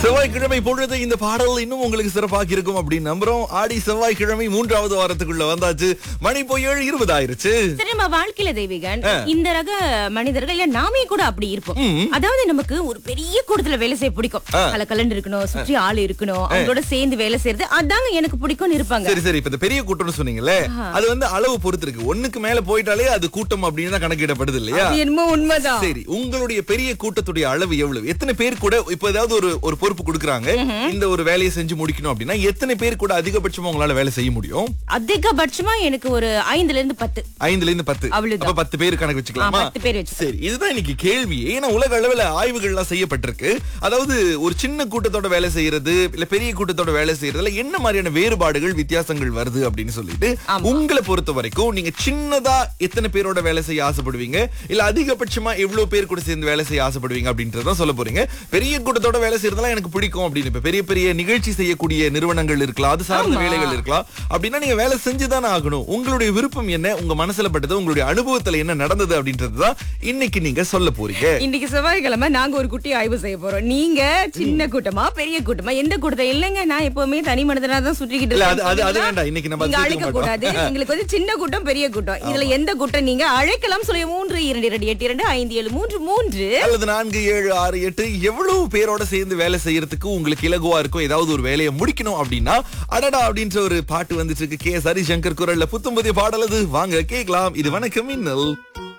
செவ்வாய்க்கிழமை பொழுது இந்த பாடல் இன்னும் உங்களுக்கு சிறப்பாக இருக்கும் அப்படின்னு நம்புறோம் ஆடி செவ்வாய்க்கிழமை மூன்றாவது வாரத்துக்குள்ள வந்தாச்சு மணி போய் ஏழு இருபது ஆயிருச்சு சரி நம்ம வாழ்க்கையில தெய்வீகன் இந்த ரக மனிதர்கள் இல்ல நாமே கூட அப்படி இருப்போம் அதாவது நமக்கு ஒரு பெரிய கூட்டத்துல வேலை செய்ய பிடிக்கும் கல கலண்டு இருக்கணும் சுற்றி ஆள் இருக்கணும் அவங்களோட சேர்ந்து வேலை செய்யறது அதாங்க எனக்கு பிடிக்கும்னு இருப்பாங்க சரி சரி இப்ப இந்த பெரிய கூட்டம்னு சொன்னீங்கல்ல அது வந்து அளவு பொறுத்து இருக்கு ஒண்ணுக்கு மேல போயிட்டாலே அது கூட்டம் அப்படின்னு தான் கணக்கிடப்படுது இல்லையா அது என்னமோ உண்மைதான் சரி உங்களுடைய பெரிய கூட்டத்துடைய அளவு எவ்வளவு எத்தனை பேர் கூட இப்ப ஏதாவது ஒரு ஒரு பொறுப்பு கொடுக்குறாங்க இந்த ஒரு வேலையை செஞ்சு முடிக்கணும் அப்படின்னா எத்தனை பேர் கூட அதிகபட்சமா உங்களால வேலை செய்ய முடியும் அதிகபட்சமா எனக்கு ஒரு ஐந்துல இருந்து பத்து ஐந்துல இருந்து பத்து அவ்வளவுதான். அப்ப பத்து பேர் கணக்கு வச்சுக்கலாமா ஆ, பத்து பேர் வச்சுக்கலாம். சரி இதுதான் இன்னைக்கு கேள்வி ஏன்னா உலக அளவுல ஆய்வுகள் எல்லாம் செய்யப்பட்டிருக்கு அதாவது ஒரு சின்ன கூட்டத்தோட வேலை செய்யறது இல்ல பெரிய கூட்டத்தோட வேலை செய்யறதுல என்ன மாதிரியான வேறுபாடுகள் வித்தியாசங்கள் வருது அப்படின்னு சொல்லிட்டு உங்களை பொறுத்த வரைக்கும் நீங்க சின்னதா எத்தனை பேரோட வேலை செய்ய ஆசைப்படுவீங்க இல்ல அதிகபட்சமா எவ்வளவு பேர் கூட சேர்ந்து வேலை செய்ய ஆசைப்படுவீங்க அப்படின்றத சொல்ல போறீங்க பெரிய கூட்டத்தோட வேலை செய்யறதெல்லாம் எனக்கு பிடிக்கும் அப்படின்னு இப்ப பெரிய பெரிய நிகழ்ச்சி செய்யக்கூடிய நிறுவனங்கள் இருக்கலாம் அது சார்ந்த வேலைகள் இருக்கலாம் அப்படின்னா நீங்க வேலை செஞ்சுதானே ஆகணும் உங்களுடைய விருப்பம் என்ன உங்க மனசுல பட்டது உங்களுடைய அனுபவத்துல என்ன நடந்தது அப்படின்றதுதான் இன்னைக்கு நீங்க சொல்ல போறீங்க இன்னைக்கு செவ்வாய்க்கிழமை நாங்க ஒரு குட்டி ஆய்வு செய்ய போறோம் நீங்க சின்ன கூட்டமா பெரிய கூட்டமா எந்த கூட்டத்தை இல்லைங்க நான் எப்பவுமே தனி மனிதனா தான் சுற்றிக்கிட்டு இல்ல, அது- அது- அது இருக்கேன். வேண்டாம். இன்னைக்கு நம்ம அது நீங்க சேர்த்துக்க அழைக்க கூடாது எங்களுக்கு வந்து சின்ன கூட்டம் பெரிய கூட்டம் இதுல எந்த கூட்டம் நீங்க அழைக்கலாம் சொல்லி மூன்று இரண்டு இரண்டு எட்டு இரண்டு ஐந்து ஏழு மூன்று மூன்று அல்லது நான்கு ஏழு ஆறு எட்டு எவ்வளவு பேரோட சேர்ந்து வேலை செய்யறதுக்கு உங்களுக்கு இலகுவா இருக்கும் ஏதாவது ஒரு வேலையை முடிக்கணும் அப்படின்னா அடடா அப்படின்ற ஒரு பாட்டு வந்துட்டு இருக்கு கே எஸ் ஹரிசங்கர் குரல்ல புத்தம் புதிய பாடல் அது வாங்க கேட்கலாம் இது வணக்கம் மின்னல்